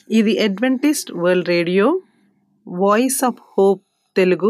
ఇది Adventist world radio voice of hope Telugu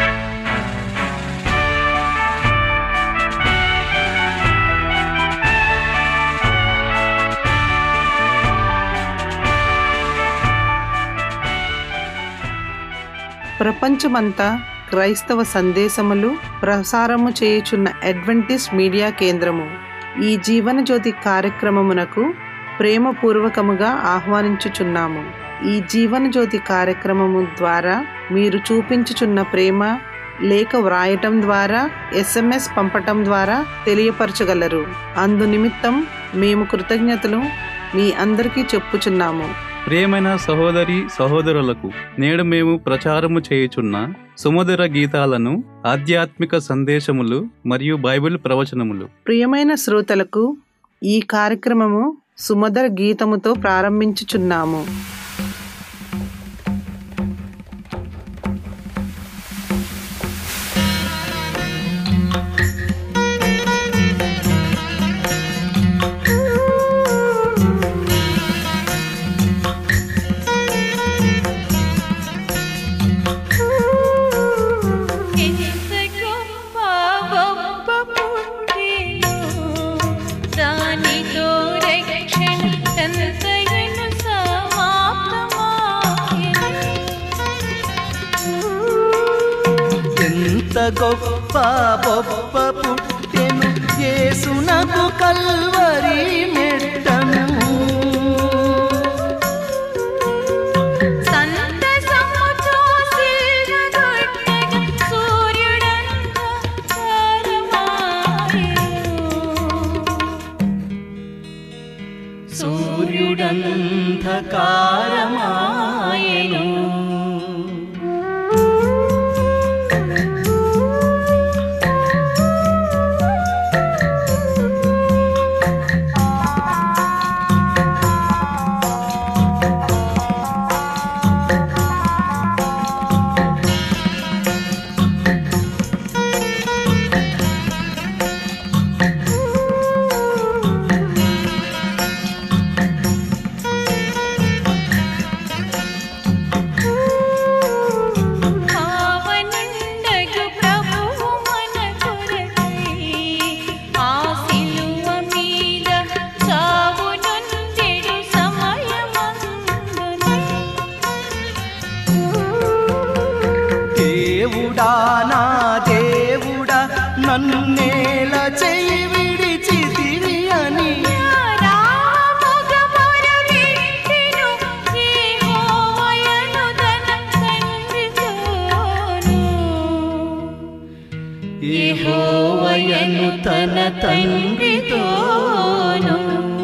ప్రపంచమంతా క్రైస్తవ సందేశములు ప్రసారము చేయుచున్న అడ్వెంటిస్ట్ మీడియా కేంద్రము ఈ జీవన జ్యోతి కార్యక్రమమునకు ప్రేమపూర్వకముగా ఆహ్వానించుచున్నాము ఈ జీవన జ్యోతి కార్యక్రమము ద్వారా మీరు చూపించుచున్న ప్రేమ లేఖ వ్రాయటం ద్వారా ఎస్ఎంఎస్ పంపటం ద్వారా తెలియపరచగలరు అందు నిమిత్తం మేము కృతజ్ఞతలు మీ అందరికీ చెప్పుచున్నాము ప్రియమైన సహోదరి సహోదరులకు నేడు మేము ప్రచారము చేయుచున్న సుమధుర గీతాలను ఆధ్యాత్మిక సందేశములు మరియు బైబిల్ ప్రవచనములు ప్రియమైన శ్రోతలకు ఈ కార్యక్రమము సుమధుర గీతముతో ప్రారంభించుచున్నాము ఎంత గొప్ప గొప్ప పుట్టిను దానితో రక్షణ ఎంతయను సమాప్తమాయెను ఎంత గొప్ప గొప్ప పుట్టెను యేసునకు కల్వరి మెట్టను సంతసముతో సిల్వగొట్టగా సూర్యుడంత తారమాయెను. సూర్యుడంధకారమాయెను పావనుండగు ప్రభువు మన కొరకై ఆ సిలువ మీద చావునొందెడు సమయమందున దేవుడా నా దేవుడా నన్నేల చెయ్యి విడిచితివి అని రామముగమున విట్టెను యెహోవయను తన తండ్రితోను. యెహోవయను తన తండ్రితోను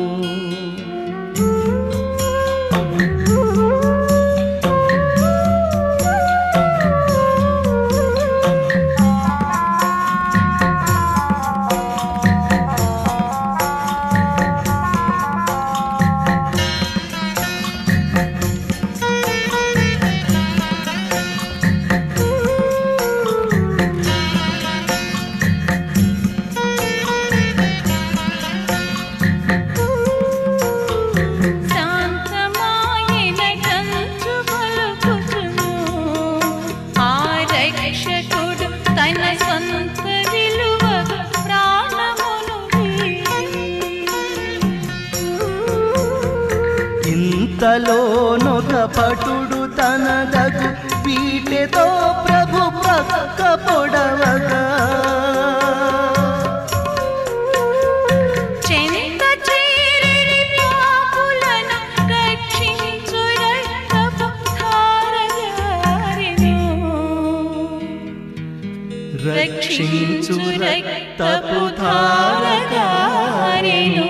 శాంతమాయన కంచు పలుకుచును. ఆ రక్షకుడు తన సొంత విలువగా ప్రాణమును ఇంతలోనొక పటుడు తనదగు పీటెతో ప్రభు పక్క పొడవగా చెంత చేరిరి పాపులను రక్షించు రక్తపు ధారగారెను. రక్షించు రక్తపు ధారగారెను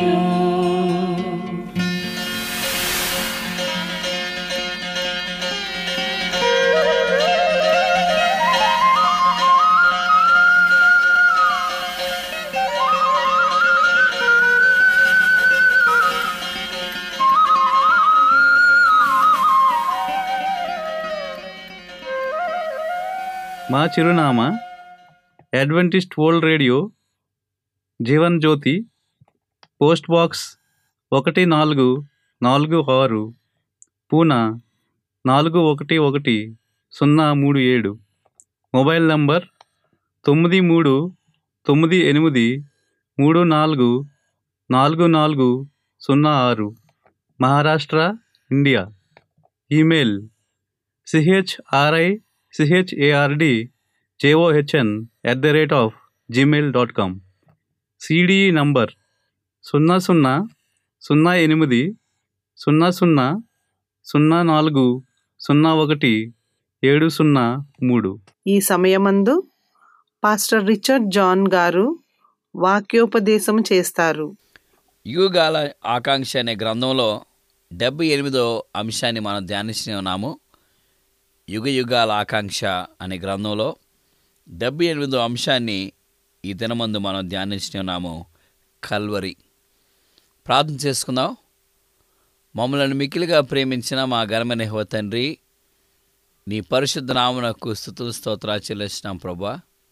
మా చిరునామా Adventist world radio Jeevan Jyothi post box ఒకటి నాలుగు నాలుగు ఆరు పూనా నాలుగు ఒకటి ఒకటి సున్నా మూడు ఏడు మొబైల్ నంబర్ తొమ్మిది మూడు తొమ్మిది ఎనిమిది మూడు నాలుగు నాలుగు నాలుగు సున్నా ఆరు Maharashtra India email CHRI CHARD JOHN at the rate of Gmail dot com CDE number సున్నా సున్నా సున్నా ఎనిమిది సున్నా సున్నా సున్నా నాలుగు సున్నా ఒకటి ఏడు సున్నా మూడు ఈ సమయమందు పాస్టర్ రిచర్డ్ జాన్ గారు వాక్యోపదేశం చేస్తారు యుగాల ఆకాంక్ష అనే గ్రంథంలో డెబ్బై ఎనిమిదో అంశాన్ని మనం ధ్యానిస్తూ ఉన్నాము యుగ యుగాల ఆకాంక్ష అనే గ్రంథంలో డెబ్బై ఎనిమిదో అంశాన్ని ఈ దినమందు మనం ధ్యానిస్తూ ఉన్నాము కల్వరి ప్రార్థన చేసుకుందాం మమ్మల్ని మిక్కిలిగా ప్రేమించిన మా ఘనమైన హో తండ్రి నీ పరిశుద్ధ నామునకు స్థుతుల స్తోత్రాలు చెల్లిస్తున్నాం ప్రభా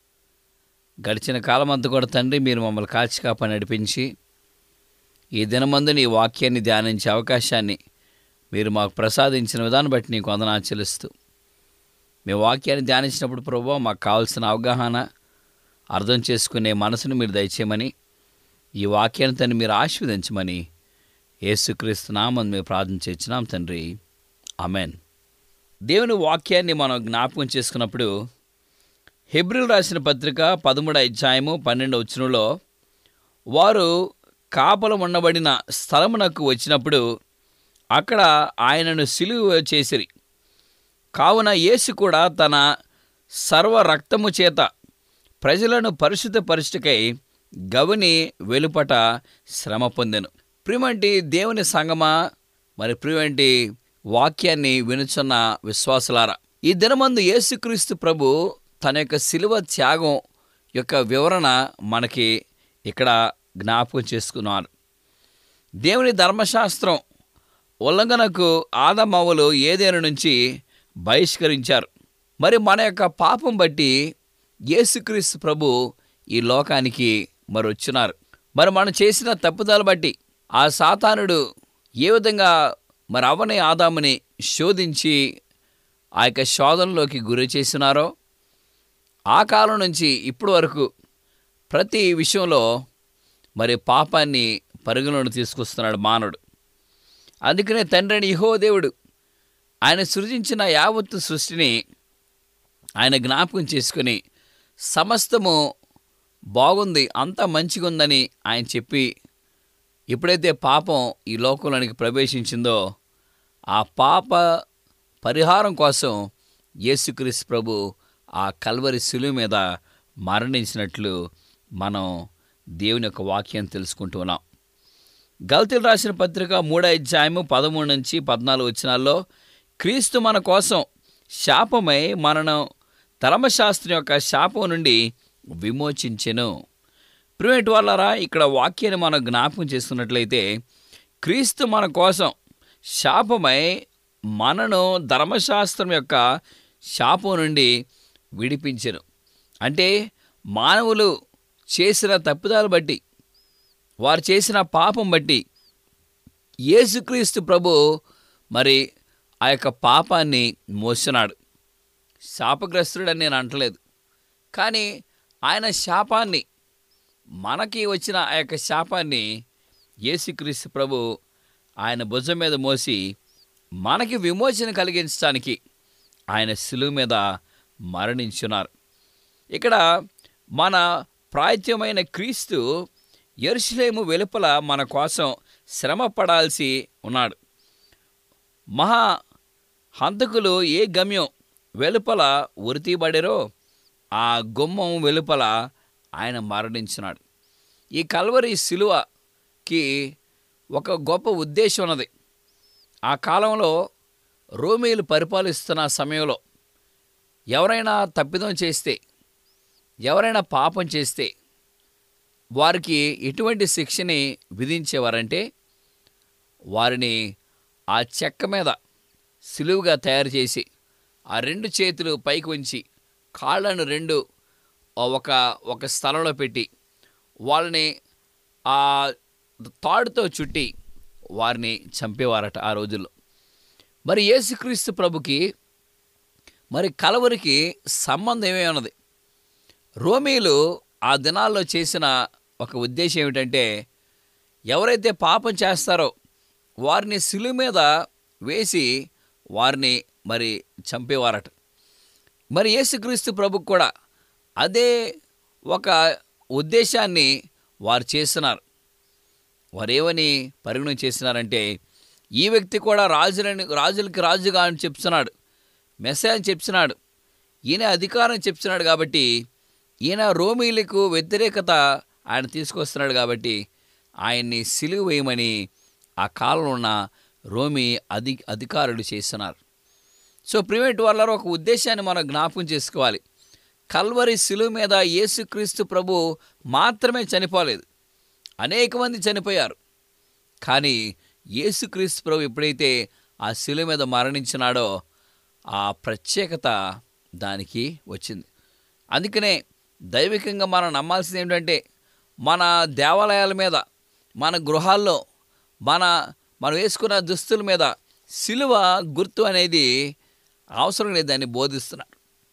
గడిచిన కాలమంతా కూడా తండ్రి మీరు మమ్మల్ని కాచి కాప నడిపించి ఈ దినమందు నీ వాక్యాన్ని ధ్యానించే అవకాశాన్ని మీరు మాకు ప్రసాదించిన విధానం బట్టి నీకు వందనాలు చెల్లిస్తూ మీ వాక్యాన్ని ధ్యానించినప్పుడు ప్రభు మాకు కావాల్సిన అవగాహన అర్థం చేసుకునే మనసును మీరు దయచేయమని ఈ వాక్యాన్ని తను మీరు ఆశీర్వదించమని యేసుక్రీస్తు నామని మేము ప్రార్థన చేస్తున్నాం తండ్రి అమెన్ దేవుని వాక్యాన్ని మనం జ్ఞాపకం చేసుకున్నప్పుడు హెబ్రిల్ రాసిన పత్రిక పదమూడు అధ్యాయము పన్నెండు వచ్చినలో వారు కాపలం ఉండబడిన స్థలమునకు వచ్చినప్పుడు అక్కడ ఆయనను సిలువ చేసిరి కావున యేసు కూడా తన సర్వ రక్తము చేత ప్రజలను పరిశుద్ధపరుచుటకై గవిని వెలుపట శ్రమ పొందెను ప్రిమంటి దేవుని సంగమా మరి ప్రివంటి వాక్యాన్ని వినుచున్న విశ్వాసులారా ఈ దినమందు యేసుక్రీస్తు ప్రభు తన యొక్క శిలువ త్యాగం యొక్క వివరణ మనకి ఇక్కడ జ్ఞాపకం చేసుకున్నారు దేవుని ధర్మశాస్త్రం ఉల్లంఘనకు ఆదమవ్వలు ఏదేను నుంచి బహిష్కరించారు మరి మన యొక్క పాపం బట్టి యేసుక్రీస్తు ప్రభు ఈ లోకానికి మరి వచ్చినారు మరి మనం చేసిన తప్పుదల బట్టి ఆ సాతానుడు ఏ విధంగా మరి అవని ఆదాముని శోధించి ఆ యొక్క శోధనలోకి గురి చేసినారో ఆ కాలం నుంచి ఇప్పటి వరకు ప్రతి విషయంలో మరి పాపాన్ని పరిగణలోకి తీసుకొస్తున్నాడు మానవుడు అందుకనే తండ్రిని ఇహో దేవుడు ఆయన సృజించిన యావత్తు సృష్టిని ఆయన జ్ఞాపకం చేసుకుని సమస్తము బాగుంది అంతా మంచిగా ఉందని ఆయన చెప్పి ఎప్పుడైతే పాపం ఈ లోకంలోనికి ప్రవేశించిందో ఆ పాప పరిహారం కోసం యేసుక్రీస్తు ప్రభు ఆ కల్వరి శిలువ మీద మరణించినట్లు మనం దేవుని యొక్క వాక్యం తెలుసుకుంటూ ఉన్నాం గల్తీలు రాసిన పత్రిక మూడో అధ్యాయము పదమూడు నుంచి పద్నాలుగు వచ్చినాల్లో క్రీస్తు మన కోసం శాపమై మనను ధర్మశాస్త్రం యొక్క శాపం నుండి విమోచించెను ప్రివేట్ వాళ్ళరా ఇక్కడ వాక్యాన్ని మనం జ్ఞాపకం చేసుకున్నట్లయితే క్రీస్తు మన కోసం శాపమై మనను ధర్మశాస్త్రం యొక్క శాపం నుండి విడిపించెను అంటే మానవులు చేసిన తప్పిదాలు బట్టి వారు చేసిన పాపం బట్టి యేసుక్రీస్తు ప్రభు మరి ఆ యొక్క పాపాన్ని మోస్తున్నాడు శాపగ్రస్తుడని నేను అంటలేదు కానీ ఆయన శాపాన్ని మనకి వచ్చిన ఆ యొక్క శాపాన్ని యేసుక్రీస్తు ప్రభు ఆయన భుజం మీద మోసి మనకి విమోచన కలిగించడానికి ఆయన శిలువ మీద మరణించున్నారు ఇక్కడ మన ప్రాయత్యమైన క్రీస్తు ఎరుసలేము వెలుపల మన కోసం శ్రమ పడాల్సి ఉన్నాడు మహా హంతకులు ఏ గమ్యం వెలుపల ఉరితీబడిరో ఆ గుమ్మం వెలుపల ఆయన మరణించినాడు ఈ కల్వరి శిలువకి ఒక గొప్ప ఉద్దేశం ఉన్నది ఆ కాలంలో రోమీలు పరిపాలిస్తున్న సమయంలో ఎవరైనా తప్పిదం చేస్తే ఎవరైనా పాపం చేస్తే వారికి ఎటువంటి శిక్షని విధించేవారంటే వారిని ఆ చెక్క మీద సులువుగా తయారు చేసి ఆ రెండు చేతులు పైకి ఉంచి కాళ్ళను రెండు ఒక ఒక స్థలంలో పెట్టి వాళ్ళని ఆ తాడుతో చుట్టి వారిని చంపేవారట ఆ రోజుల్లో మరి యేసుక్రీస్తు ప్రభుకి మరి కలవరికి సంబంధం ఏమై ఉన్నది రోమీలు ఆ దినాల్లో చేసిన ఒక ఉద్దేశం ఏమిటంటే ఎవరైతే పాపం చేస్తారో వారిని సిలువ మీద వేసి వారిని మరి చంపేవారట మరి యేసుక్రీస్తు ప్రభుకు కూడా అదే ఒక ఉద్దేశాన్ని వారు చేస్తున్నారు వారు ఏమని పరిగణన చేస్తున్నారంటే ఈ వ్యక్తి కూడా రాజులని రాజులకి రాజుగా అని చెప్తున్నాడు మెస్సే అని చెప్తున్నాడు ఈయన అధికారం చెప్తున్నాడు కాబట్టి ఈయన రోమీలకు వ్యతిరేకత ఆయన తీసుకొస్తున్నాడు కాబట్టి ఆయన్ని సిలువ వేయమని ఆ కాలంలో ఉన్న రోమి అధి అధికారులు చేస్తున్నారు సో ప్రివేట్ వాళ్ళ ఒక ఉద్దేశాన్ని మనం జ్ఞాపకం చేసుకోవాలి కల్వరి శిలువ మీద యేసుక్రీస్తు ప్రభు మాత్రమే చనిపోలేదు అనేక మంది చనిపోయారు కానీ యేసుక్రీస్తు ప్రభు ఎప్పుడైతే ఆ శిలువ మీద మరణించినాడో ఆ ప్రత్యేకత దానికి వచ్చింది అందుకనే దైవికంగా మనం నమ్మాల్సింది ఏంటంటే మన దేవాలయాల మీద మన గృహాల్లో మన మనం వేసుకున్న దుస్తుల మీద సిలువ గుర్తు అనేది అవసరం లేదని బోధిస్తున్నారు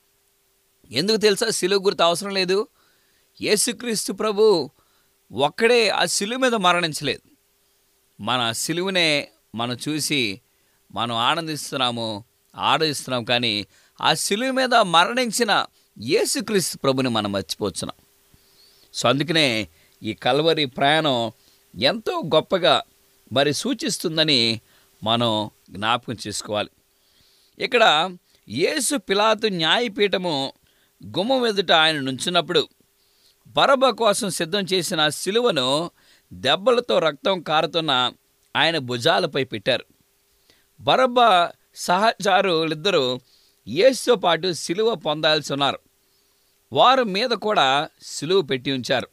ఎందుకు తెలుసా సిలువ గుర్తు అవసరం లేదు యేసుక్రీస్తు ప్రభు ఒక్కడే ఆ సిలువ మీద మరణించలేదు మన సిలువనే మనం చూసి మనం ఆనందిస్తున్నాము ఆరాధిస్తున్నాం కానీ ఆ సిలువ మీద మరణించిన యేసుక్రీస్తు ప్రభుని మనం మర్చిపోతున్నాం సో అందుకనే ఈ కల్వరి ప్రయాణం ఎంతో గొప్పగా మరి సూచిస్తుందని మనం జ్ఞాపకం చేసుకోవాలి ఇక్కడ యేసు పిలాతు న్యాయపీఠము గుమ్మం ఎదుట ఆయన నుంచున్నప్పుడు బరబ కోసం సిద్ధం చేసిన సిలువను దెబ్బలతో రక్తం కారుతున్న ఆయన భుజాలపై పెట్టారు బరబ్బ సహచారులిద్దరూ యేసుతో పాటు సిలువ పొందాల్సి ఉన్నారు వారు మీద కూడా సిలువ పెట్టి ఉంచారు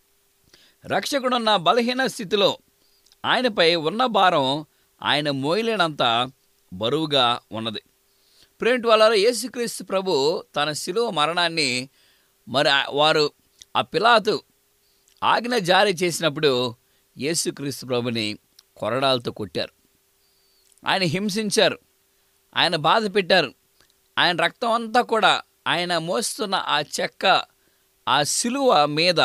రక్షకుడున్న బలహీన స్థితిలో ఆయనపై ఉన్న భారం ఆయన మోయలేనంత బరువుగా ఉన్నది ప్రేమిటి వాళ్ళ యేసుక్రీస్తు ప్రభు తన శిలువ మరణాన్ని మరి ఆ- వారు ఆ పిలాతు ఆజ్ఞ జారీ చేసినప్పుడు యేసుక్రీస్తు ప్రభుని కొరడాలతో కొట్టారు ఆయన హింసించారు ఆయన బాధ పెట్టారు ఆయన రక్తం అంతా కూడా ఆయన మోస్తున్న ఆ చెక్క ఆ శిలువ మీద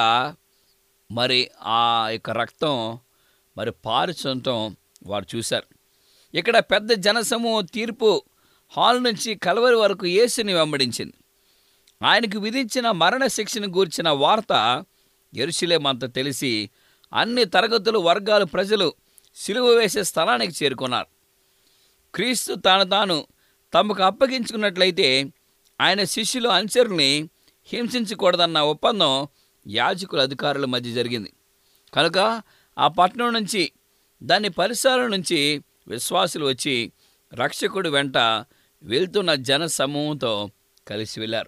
మరి ఆ యొక్క రక్తం మరి పారుచంతం వారు చూశారు ఇక్కడ పెద్ద జనసమూహం తీర్పు హాల్ నుంచి కలవరి వరకు యేసుని వెంబడించింది ఆయనకు విధించిన మరణ శిక్షను గూర్చిన వార్త ఎరుశలేమంత తెలిసి అన్ని తరగతులు వర్గాలు ప్రజలు సిలువ వేసే స్థలానికి చేరుకున్నారు క్రీస్తు తాను తాను తమకు అప్పగించుకున్నట్లయితే ఆయన శిష్యులు అనుచరుల్ని హింసించకూడదన్న ఒప్పందం యాజకుల అధికారుల మధ్య జరిగింది కనుక ఆ పట్టణం నుంచి దాని పరిసరాల నుంచి విశ్వాసులు వచ్చి రక్షకుడు వెంట వెళ్తున్న జన సమూహంతో కలిసి వెళ్ళారు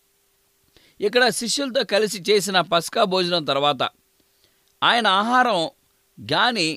ఇక్కడ శిష్యులతో కలిసి చేసిన పస్కా భోజనం తర్వాత ఆయన ఆహారం కానీ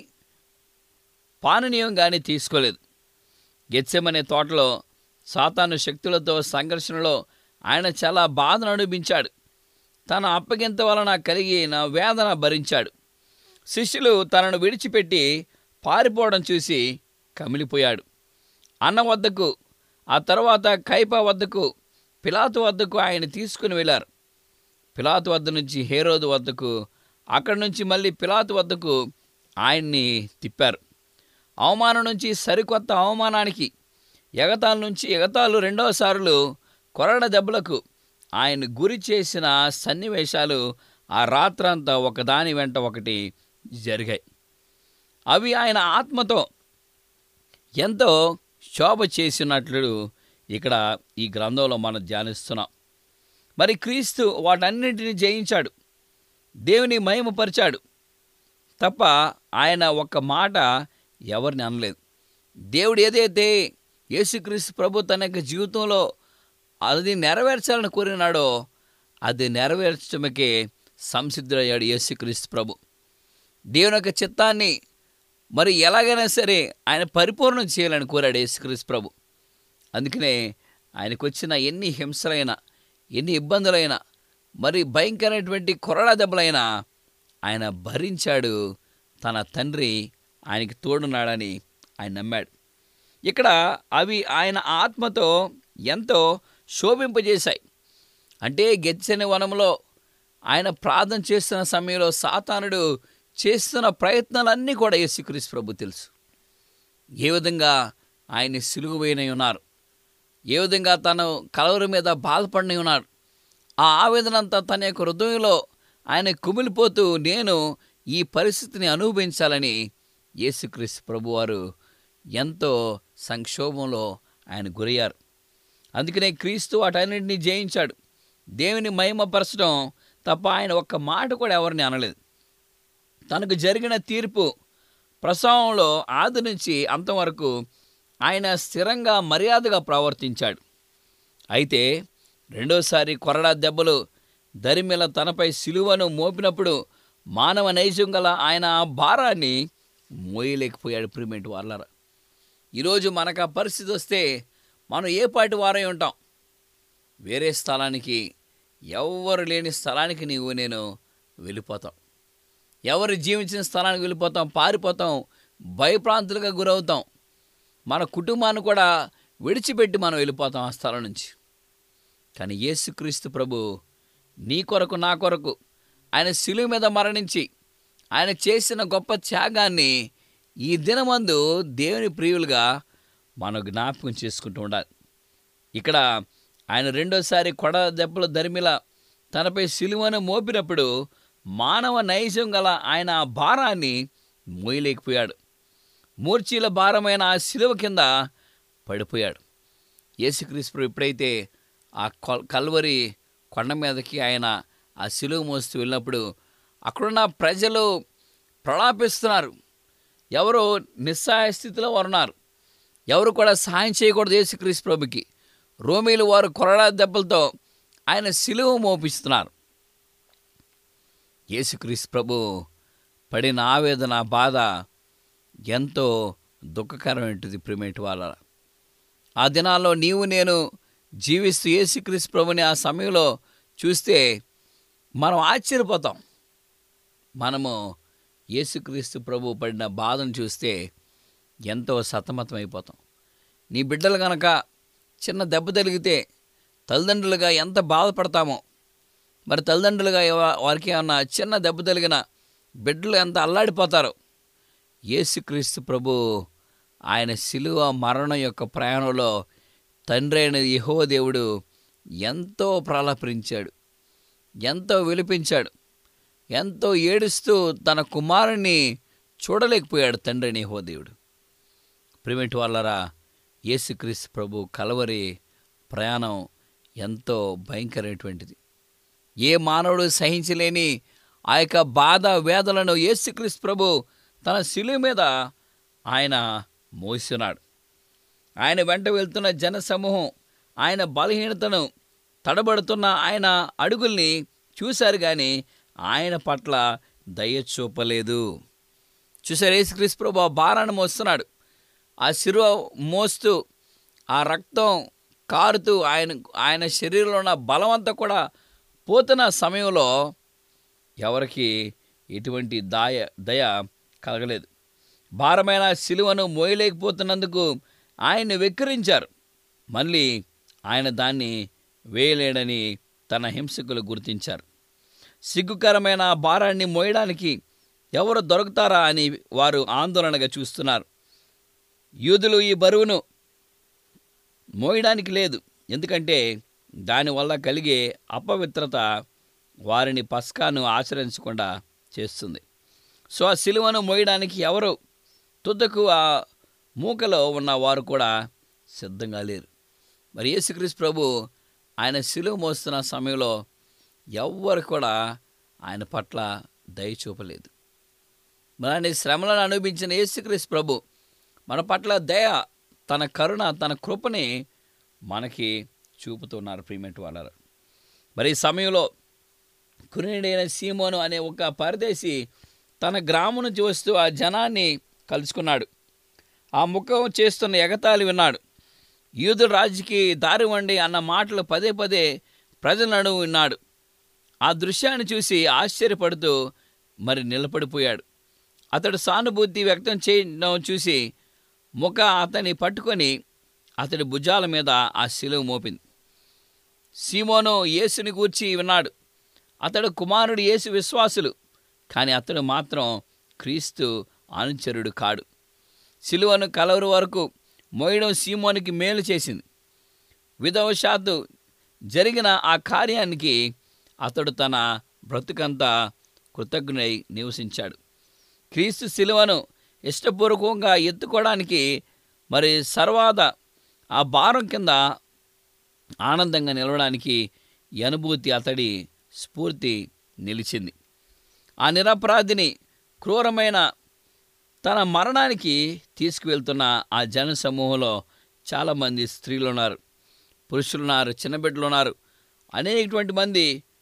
పాననీయం కానీ తీసుకోలేదు గెత్సెమనే తోటలో సాతాను శక్తులతో సంఘర్షణలో ఆయన చాలా బాధను అనుభవించాడు తన అప్పగింత వలన కలిగిన వేదన భరించాడు శిష్యులు తనను విడిచిపెట్టి పారిపోవడం చూసి కమిలిపోయాడు అన్న వద్దకు ఆ తర్వాత కైప వద్దకు పిలాతు వద్దకు ఆయన తీసుకుని వెళ్ళారు పిలాతు వద్ద నుంచి హేరోదు వద్దకు అక్కడి నుంచి మళ్ళీ పిలాతు వద్దకు ఆయన్ని తిప్పారు అవమానం నుంచి సరికొత్త అవమానానికి ఎగతాల నుంచి ఎగతాలు రెండోసార్లు కొరడ దెబ్బలకు ఆయన గురి చేసిన సన్నివేశాలు ఆ రాత్రంతా ఒకదాని వెంట ఒకటి జరిగాయి అవి ఆయన ఆత్మతో ఎంతో శోభ చేసినట్లు ఇక్కడ ఈ గ్రంథంలో మనం ధ్యానిస్తున్నాం మరి క్రీస్తు వాటన్నింటినీ జయించాడు దేవుని మహిమపరిచాడు తప్ప ఆయన ఒక్క మాట ఎవరిని అనలేదు దేవుడు ఏదైతే యేసుక్రీస్తు ప్రభు తన యొక్క జీవితంలో అది నెరవేర్చాలని కోరినాడో అది నెరవేర్చడమే సంసిద్ధుడయ్యాడు యేసుక్రీస్తు ప్రభు దేవుని యొక్క చిత్తాన్ని మరి ఎలాగైనా సరే ఆయన పరిపూర్ణం చేయాలని కోరాడు యేసుక్రీస్తు ప్రభు అందుకనే ఆయనకు వచ్చిన ఎన్ని హింసలైనా ఎన్ని ఇబ్బందులైనా మరి భయంకరమైనటువంటి కొరడా దెబ్బలైనా ఆయన భరించాడు తన తండ్రి ఆయనకి తోడున్నాడని ఆయన నమ్మాడు ఇక్కడ అవి ఆయన ఆత్మతో ఎంతో శోభింపజేశాయి అంటే గెచ్చని వనంలో ఆయన ప్రార్థన చేస్తున్న సమయంలో సాతానుడు చేస్తున్న ప్రయత్నాలన్నీ కూడా యేసుక్రీస్తు ప్రభు తెలుసు ఏ విధంగా ఆయన్ని సిలుగుపోయిన ఉన్నారు ఏ విధంగా తను కలవరి మీద బాధపడిన ఉన్నాడు ఆ ఆవేదన అంతా తన యొక్క హృదయంలో ఆయన కుమిలిపోతూ నేను ఈ పరిస్థితిని అనుభవించాలని యేసుక్రీస్తు ప్రభువారు ఎంతో సంక్షోభంలో ఆయన గురయ్యారు అందుకనే క్రీస్తు వాటన్నింటినీ జయించాడు దేవుని మహిమపరచడం తప్ప ఆయన ఒక్క మాట కూడా ఎవరిని అనలేదు తనకు జరిగిన తీర్పు ప్రసవంలో ఆది నుంచి అంతం వరకు ఆయన స్థిరంగా మర్యాదగా ప్రవర్తించాడు అయితే రెండోసారి కొరడా దెబ్బలు దరిమిల తనపై సిలువను మోపినప్పుడు మానవ నైజం గల ఆయన ఆ భారాన్ని మోయలేకపోయాడు ప్రిమెంట్ వాళ్ళరా ఈరోజు మనకు ఆ పరిస్థితి వస్తే మనం ఏ పాటి వారై ఉంటాం వేరే స్థలానికి ఎవ్వరు లేని స్థలానికి నీవు నేను వెళ్ళిపోతాం ఎవరు జీవించిన స్థలానికి వెళ్ళిపోతాం పారిపోతాం భయప్రాంతులుగా గురవుతాం మన కుటుంబాన్ని కూడా విడిచిపెట్టి మనం వెళ్ళిపోతాం ఆ స్థలం నుంచి కానీ యేసుక్రీస్తు ప్రభు నీ కొరకు నా కొరకు ఆయన శిలువ మీద మరణించి ఆయన చేసిన గొప్ప త్యాగాన్ని ఈ దినమందు దేవుని ప్రియులుగా మనం జ్ఞాపకం చేసుకుంటూ ఉండాలి ఇక్కడ ఆయన రెండోసారి కొడ దెబ్బలు దరిమిల తనపై సిలువను మోపినప్పుడు మానవ నైజం గల ఆయన ఆ భారాన్ని మోయలేకపోయాడు మూర్చీల భారమైన ఆ శిలువ కింద పడిపోయాడు యేసుక్రీస్తు ఎప్పుడైతే ఆ కొల్- కల్వరి కొండ మీదకి ఆయన ఆ శిలువ మోస్తూ వెళ్ళినప్పుడు అక్కడున్న ప్రజలు ప్రలాపిస్తున్నారు ఎవరు నిస్సహాయ స్థితిలో వారు ఉన్నారు ఎవరు కూడా సహాయం చేయకూడదు యేసుక్రీస్తు ప్రభుకి రోమీలు వారు కొరడా దెబ్బలతో ఆయన సిలువ మోపిస్తున్నారు యేసుక్రీస్తు ప్రభు పడిన ఆవేదన బాధ ఎంతో దుఃఖకరమైనది ప్రిమేట్ వాళ్ళ ఆ దినాల్లో నీవు నేను జీవిస్తూ యేసుక్రీస్తు ప్రభుని ఆ సమయంలో చూస్తే మనం ఆశ్చర్యపోతాం మనము యేసుక్రీస్తు ప్రభు పడిన బాధను చూస్తే ఎంతో సతమతమైపోతాం నీ బిడ్డలు గనక చిన్న దెబ్బ తగిలితే తల్లిదండ్రులుగా ఎంత బాధపడతామో మరి తల్లిదండ్రులుగా ఎవ- వారికి ఏమన్నా చిన్న దెబ్బ తగిలిన బిడ్డలు ఎంత అల్లాడిపోతారో యేసుక్రీస్తు ప్రభు ఆయన శిలువ మరణం యొక్క ప్రయాణంలో తండ్రి అయిన యహో దేవుడు ఎంతో ప్రలాపరించాడు ఎంతో విలిపించాడు ఎంతో ఏడుస్తూ తన కుమారుణ్ణి చూడలేకపోయాడు తండ్రి అయిన యెహోవా దేవుడు ప్రిమిట్ వాళ్ళరా యేసుక్రీస్తు ప్రభు కలవరి ప్రయాణం ఎంతో భయంకరమైనటువంటిది ఏ మానవుడు సహించలేని ఆ యొక్క బాధ వేదనను యేసుక్రీస్తు ప్రభు తన శిలువ మీద ఆయన మోస్తున్నాడు ఆయన వెంట వెళ్తున్న జనసమూహం ఆయన బలహీనతను తడబడుతున్న ఆయన అడుగుల్ని చూశారు కానీ ఆయన పట్ల దయ చూపలేదు చూసారు యేసుక్రీస్తు ప్రభు ఆ భారాన్ని మోస్తున్నాడు ఆ శిరువ మోస్తూ ఆ రక్తం కారుతూ ఆయన ఆయన శరీరంలో ఉన్న బలం అంతా కూడా పోతున్న సమయంలో ఎవరికి ఎటువంటి దాయ దయ కలగలేదు భారమైన శిలువను మోయలేకపోతున్నందుకు ఆయన్ని వెక్కిరించారు మళ్ళీ ఆయన దాన్ని వేయలేడని తన హింసకులు గుర్తించారు సిగ్గుకరమైన ఆ భారాన్ని మోయడానికి ఎవరు దొరుకుతారా అని వారు ఆందోళనగా చూస్తున్నారు యూదులు ఈ బరువును మోయడానికి లేదు ఎందుకంటే దానివల్ల కలిగే అపవిత్రత వారిని పస్కాను ఆచరించకుండా చేస్తుంది సో ఆ సిలువను మోయడానికి ఎవరు తుదకు ఆ మూకలో ఉన్న వారు కూడా సిద్ధంగా లేరు మరి యేసుక్రీస్తు ప్రభు ఆయన సిలువ మోస్తున్న సమయంలో ఎవ్వరు కూడా ఆయన పట్ల దయ చూపలేదు మనని శ్రమలను అనుభవించిన యేసుక్రీస్తు ప్రభు మన పట్ల దయ తన కరుణ తన కృపని మనకి చూపుతున్నారు ప్రీమెంట్ వాళ్ళ మరి ఈ సమయంలో కురుడైన సీమోను అనే ఒక పరదేశి తన గ్రామం నుంచి వస్తూ ఆ జనాన్ని కలుసుకున్నాడు ఆ ముఖం చేస్తున్న ఎగతాళి విన్నాడు యూదుల రాజుకి దారి వండి అన్న మాటలు పదే పదే ప్రజల నడుము విన్నాడు ఆ దృశ్యాన్ని చూసి ఆశ్చర్యపడుతూ మరి నిలబడిపోయాడు అతడు సానుభూతి వ్యక్తం చేయడం చూసి ముఖ అతని పట్టుకొని అతడి భుజాల మీద ఆ శిలువ మోపింది సీమోను యేసుని గూర్చి విన్నాడు అతడు కుమారుడు యేసు విశ్వాసులు కానీ అతడు మాత్రం క్రీస్తు అనుచరుడు కాడు సిలువను కలవరు వరకు మోయడం సీమోనికి మేలు చేసింది విధవశాత్తు జరిగిన ఆ కార్యానికి అతడు తన బ్రతుకంతా కృతజ్ఞుడై నివసించాడు క్రీస్తు సిలువను ఇష్టపూర్వకంగా ఎత్తుకోవడానికి మరి సర్వాద ఆ భారం కింద ఆనందంగా నిలవడానికి ఈ అనుభూతి అతడి స్ఫూర్తి నిలిచింది ఆ నిరపరాధిని క్రూరమైన తన మరణానికి తీసుకువెళ్తున్న ఆ జన సమూహంలో చాలామంది స్త్రీలు ఉన్నారు పురుషులు ఉన్నారు చిన్న బిడ్డలు ఉన్నారు అనేకటువంటి మంది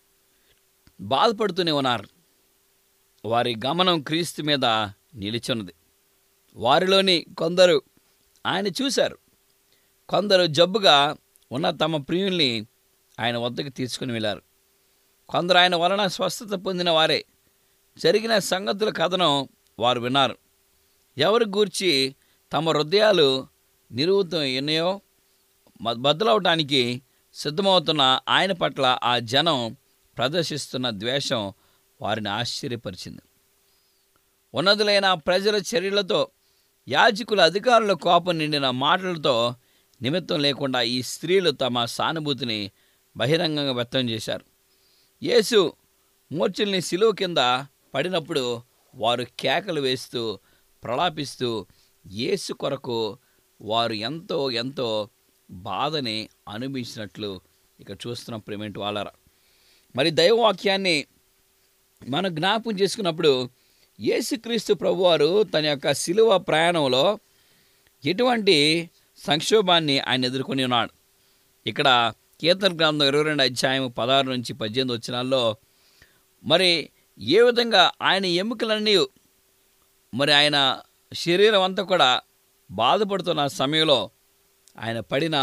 బాధపడుతూనే ఉన్నారు వారి గమనం క్రీస్తు మీద నిలిచున్నది వారిలోని కొందరు ఆయన చూశారు కొందరు జబ్బుగా ఉన్న తమ ప్రియుల్ని ఆయన వద్దకు తీసుకుని వెళ్ళారు కొందరు ఆయన వలన స్వస్థత పొందిన వారే జరిగిన సంగతుల కథనం వారు విన్నారు ఎవరి గూర్చి తమ హృదయాలు నిరువుతం ఎన్నయో మ- బద్దలవటానికి సిద్ధమవుతున్న ఆయన పట్ల ఆ జనం ప్రదర్శిస్తున్న ద్వేషం వారిని ఆశ్చర్యపరిచింది ఉన్నతులైన ప్రజల చర్యలతో యాజకుల అధికారుల కోపం నిండిన మాటలతో నిమిత్తం లేకుండా ఈ స్త్రీలు తమ సానుభూతిని బహిరంగంగా వ్యక్తం చేశారు యేసు మూర్ఛల్ని సిలువ కింద పడినప్పుడు వారు కేకలు వేస్తూ ప్రలాపిస్తూ యేసు కొరకు వారు ఎంతో ఎంతో బాధని అనుభవించినట్లు ఇక చూస్తున్నాం ప్రేమేంటి వాళ్ళరా మరి దైవవాక్యాన్ని మనం జ్ఞాపకం చేసుకున్నప్పుడు యేసుక్రీస్తు ప్రభువారు తన యొక్క శిలువ ప్రయాణంలో ఎటువంటి సంక్షోభాన్ని ఆయన ఎదుర్కొని ఉన్నాడు ఇక్కడ కీర్తన గ్రంథం ఇరవై రెండు అధ్యాయం పదహారు నుంచి పద్దెనిమిది వచ్చినాల్లో మరి ఏ విధంగా ఆయన ఎముకలన్నీ మరి ఆయన శరీరం అంతా కూడా బాధపడుతున్న సమయంలో ఆయన పడిన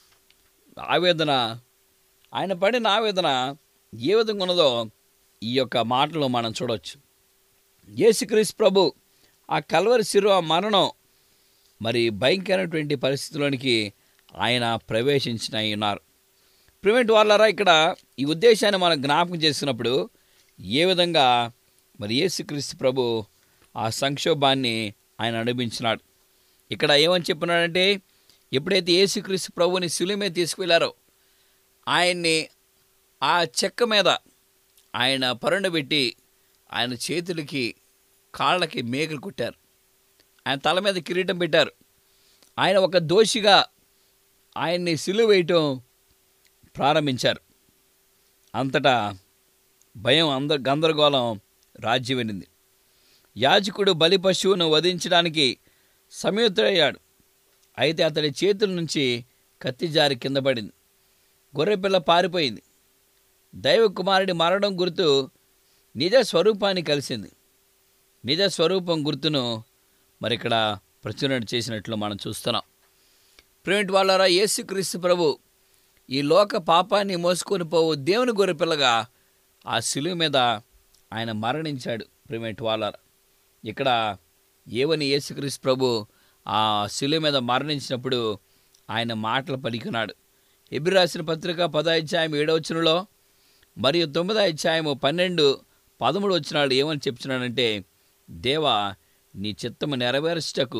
ఆవేదన ఆయన పడిన ఆవేదన ఏ విధంగా ఉన్నదో ఈ యొక్క మాటలో మనం చూడవచ్చు యేసుక్రీస్తు ప్రభు ఆ కల్వరి శిరువ మరణం మరి భయంకరమైనటువంటి పరిస్థితిలోనికి ఆయన ప్రవేశించిన ఉన్నారు ప్రివెంట్ వాళ్ళరా ఇక్కడ ఈ ఉద్దేశాన్ని మనం జ్ఞాపకం చేసినప్పుడు ఏ విధంగా మరి యేసుక్రీస్తు ప్రభు ఆ సంక్షోభాన్ని ఆయన అనుభవించినాడు ఇక్కడ ఏమని చెప్పినాడంటే ఎప్పుడైతే యేసుక్రీస్తు ప్రభుని శిలువ మీద తీసుకువెళ్ళారో ఆయన్ని ఆ చెక్క మీద ఆయన పరుండబెట్టి ఆయన చేతులకి కాళ్ళకి మేకలు కుట్టారు ఆయన తల మీద కిరీటం పెట్టారు ఆయన ఒక దోషిగా ఆయన్ని సిలువ వేయటం ప్రారంభించారు అంతటా భయం అంద గందరగోళం రాజ్యమైంది యాజకుడు బలి పశువును వధించడానికి సంయుక్తుడయ్యాడు అయితే అతడి చేతుల నుంచి కత్తి జారి కింద పడింది గొర్రెపిల్ల పారిపోయింది దైవ కుమారుడి మరణం గుర్తు నిజ స్వరూపాన్ని కలిసింది నిజ స్వరూపం గుర్తును మరి ఇక్కడ ప్రచురణ చేసినట్లు మనం చూస్తున్నాం ప్రేమిటి వాళ్ళారా యేసుక్రీస్తు ప్రభు ఈ లోక పాపాన్ని మోసుకొని పోవు దేవుని గొర్రెపిల్లగా ఆ శిలువ మీద ఆయన మరణించాడు ప్రేమిటి వాళ్ళారా ఇక్కడ ఏవని యేసుక్రీస్తు ప్రభు ఆ శిలువ మీద మరణించినప్పుడు ఆయన మాటలు పలికినాడు ఎబ్రి రాసిన పత్రిక పదో అధ్యాయం ఏడో వచనంలో మరియు తొమ్మిదో అధ్యాయము పన్నెండు పదమూడు వచ్చినాడు ఏమని చెప్తున్నాడంటే దేవా నీ చిత్తము నెరవేర్చటకు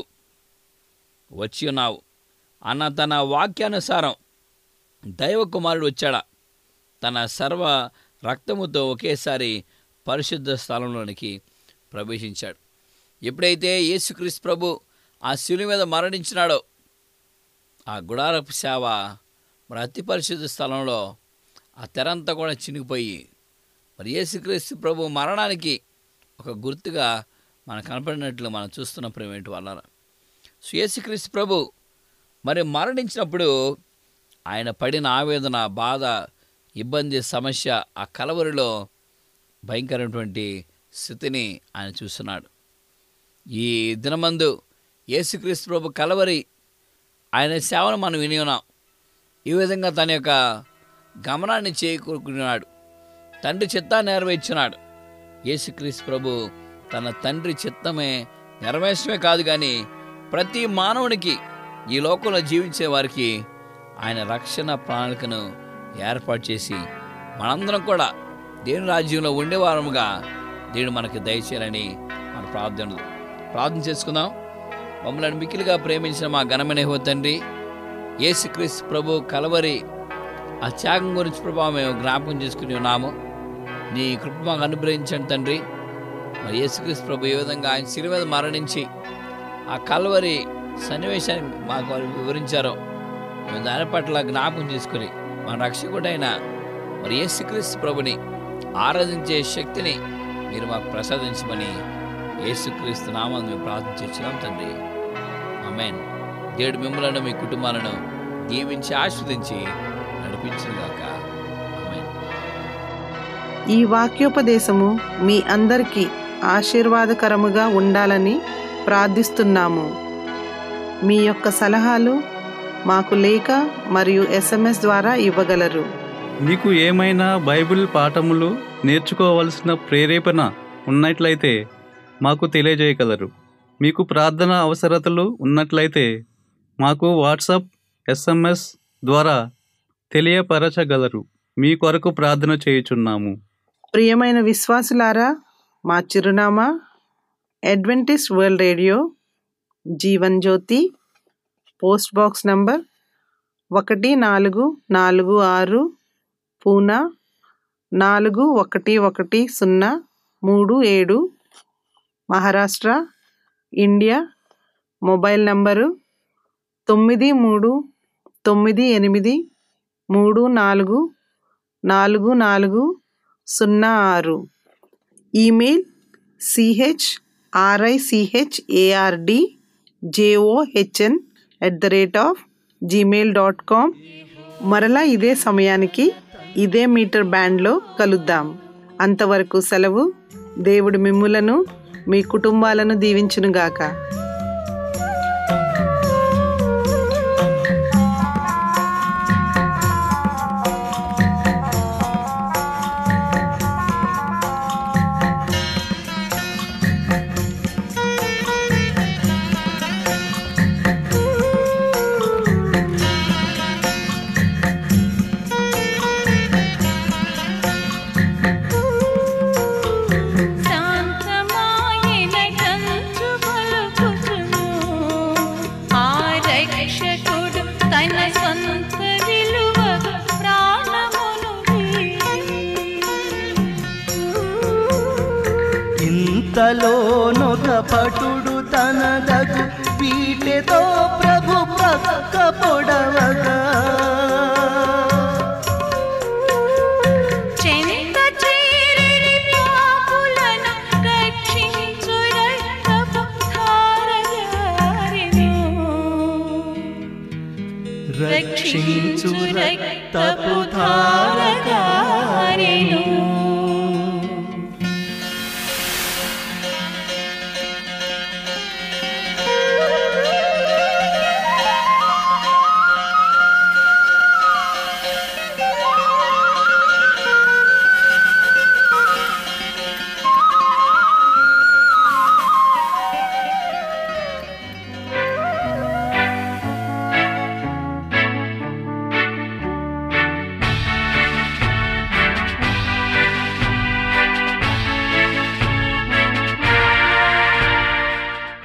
వచ్చి ఉన్నావు అన్న తన వాక్యానుసారం దైవ కుమారుడు వచ్చాడా తన సర్వ రక్తముతో ఒకేసారి పరిశుద్ధ స్థలంలోనికి ప్రవేశించాడు ఎప్పుడైతే యేసుక్రీస్తు ప్రభు ఆ శిలువ మీద మరణించినాడో ఆ గుడారపు సేవ మరి అతి పరిశుద్ధ స్థలంలో ఆ తెరంతా కూడా చినిగిపోయి మరి యేసుక్రీస్తు ప్రభు మరణానికి ఒక గుర్తుగా మనకు కనపడినట్లు మనం చూస్తున్న ప్రేమేంటి వాళ్ళ సో యేసుక్రీస్తు ప్రభు మరి మరణించినప్పుడు ఆయన పడిన ఆవేదన బాధ ఇబ్బంది సమస్య ఆ కలవరిలో భయంకరమైనటువంటి స్థితిని ఆయన చూస్తున్నాడు ఈ దినమందు యేసుక్రీస్తు ప్రభు కలవరి ఆయన సేవను మనం విని ఉన్నాం ఈ విధంగా తన యొక్క గమనాన్ని చేకూరుకున్నాడు తండ్రి చిత్తాన్ని నెరవేర్చున్నాడు యేసుక్రీస్తు ప్రభు తన తండ్రి చిత్తమే నెరవేర్చడమే కాదు కానీ ప్రతి మానవునికి ఈ లోకంలో జీవించే వారికి ఆయన రక్షణ ప్రణాళికను ఏర్పాటు చేసి మనందరం కూడా దేవుని రాజ్యంలో ఉండేవారముగా దేవుడు మనకి దయచేయాలని మన ప్రార్థన ప్రార్థన చేసుకుందాం మమ్మల్ని మిక్కిలిగా ప్రేమించిన మా ఘనమైన యెహోవా తండ్రి యేసుక్రీస్తు ప్రభు కలవరి ఆ త్యాగం గురించి ప్రభావ మేము జ్ఞాపకం చేసుకుని ఉన్నాము నీ కృప మాకు అనుగ్రహించండి తండ్రి మరి యేసుక్రీస్తు ప్రభు ఏ విధంగా ఆయన శిలువ మీద మరణించి ఆ కల్వరి సన్నివేశాన్ని మాకు వారు వివరించారో మేము దాని పట్ల జ్ఞాపకం చేసుకుని మన రక్షకుడైన మరి యేసుక్రీస్తు ప్రభుని ఆరాధించే శక్తిని మీరు మాకు ప్రసాదించమని యేసుక్రీస్తు నామాన్ని మేము ప్రార్థించున్నాం తండ్రి ఆమెన్ దేవుడు మిమ్మలను మీ కుటుంబాలను దీవించి ఆస్వాదించి నడిపించుగాక ఆమెన్ ఈ వాక్యోపదేశము మీ అందరికీ ఆశీర్వాదకరముగా ఉండాలని ప్రార్థిస్తున్నాము మీ యొక్క సలహాలు మాకు లేఖ మరియు ఎస్ఎంఎస్ ద్వారా ఇవ్వగలరు మీకు ఏమైనా బైబిల్ పాఠములు నేర్చుకోవలసిన ప్రేరేపణ ఉన్నట్లయితే మాకు తెలియజేయగలరు మీకు ప్రార్థన అవసరతలు ఉన్నట్లయితే మాకు వాట్సాప్ ఎస్ఎంఎస్ ద్వారా తెలియపరచగలరు మీ కొరకు ప్రార్థన చేయుచున్నాము ప్రియమైన విశ్వాసులారా మా చిరునామా Adventist world radio Jeevan Jyothi post box number ఒకటి నాలుగు నాలుగు ఆరు పూనా నాలుగు ఒకటి ఒకటి సున్నా మూడు ఏడు మహారాష్ట్ర ఇండియా మొబైల్ నంబరు తొమ్మిది మూడు తొమ్మిది ఎనిమిది మూడు నాలుగు నాలుగు నాలుగు సున్నా ఆరు email CH RICH ARD JOHN at the rate of Gmail dot com మరలా ఇదే సమయానికి ఇదే మీటర్ బ్యాండ్లో కలుద్దాం అంతవరకు సెలవు దేవుడు మిమ్ములను మీ కుటుంబాలను దీవించునుగాక శాంతమాయన కంచు పలుకుచును ఆ రక్షకుడు తన స్వంత విలువ ప్రాణమును ఇంతలోనొక పటుడు తన దగు పీటెతో ప్రభు పక్క పొడవగా చెంత చేరిని పాపులను రక్షించు రక్తపు ధారగారెను. రక్షించు రక్తపు ధారగా ధారగారెను.